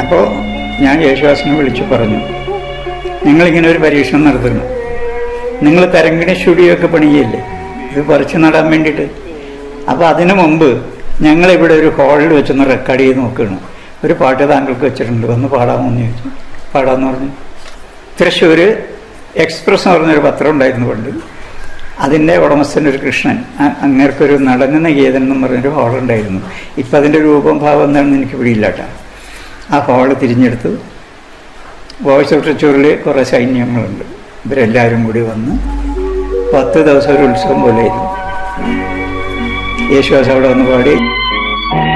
അപ്പോൾ ഞാൻ യേശുദാസിനെ വിളിച്ചു പറഞ്ഞു നിങ്ങളിങ്ങനെ ഒരു പരീക്ഷണം നടത്തുന്നു നിങ്ങൾ തരങ്കിണി സ്റ്റുഡിയോ ഒക്കെ പണിയല്ലേ ഇത് പറിച്ചു നടാൻ വേണ്ടിയിട്ട് അപ്പോൾ അതിനു മുമ്പ് ഞങ്ങളിവിടെ ഒരു ഹാളിൽ വെച്ചൊന്ന് റെക്കോർഡ് ചെയ്ത് നോക്കുകയാണ് ഒരു പാട്ട് താങ്കൾക്ക് വെച്ചിട്ടുണ്ട് വന്ന് പാടാമോ എന്ന് ചോദിച്ചു പാടാമെന്ന് പറഞ്ഞു തൃശ്ശൂർ എക്സ്പ്രസ് എന്ന് പറഞ്ഞൊരു പത്രം ഉണ്ടായിരുന്നു പണ്ട് അതിൻ്റെ ഉടമസ്ഥൻ ഒരു കൃഷ്ണൻ അ- അങ്ങേർക്കൊരു നടന ഗീതൻ എന്ന് പറഞ്ഞൊരു ഹാളുണ്ടായിരുന്നു ഇപ്പം അതിൻ്റെ രൂപം ഭാവം എന്താണെന്ന് എനിക്ക് പിടിയില്ല കേട്ടോ ആ ഹാള് തിരിഞ്ഞെടുത്തു വോയിസ് ഓഫ് തൃശ്ശൂരിൽ കുറേ സൈന്യങ്ങളുണ്ട് ഇവരെല്ലാവരും കൂടി വന്ന് പത്ത് ദിവസം ഒരു ഉത്സവം പോലെയായിരുന്നു യേശുദാസ് അവിടെ വന്ന് പാടി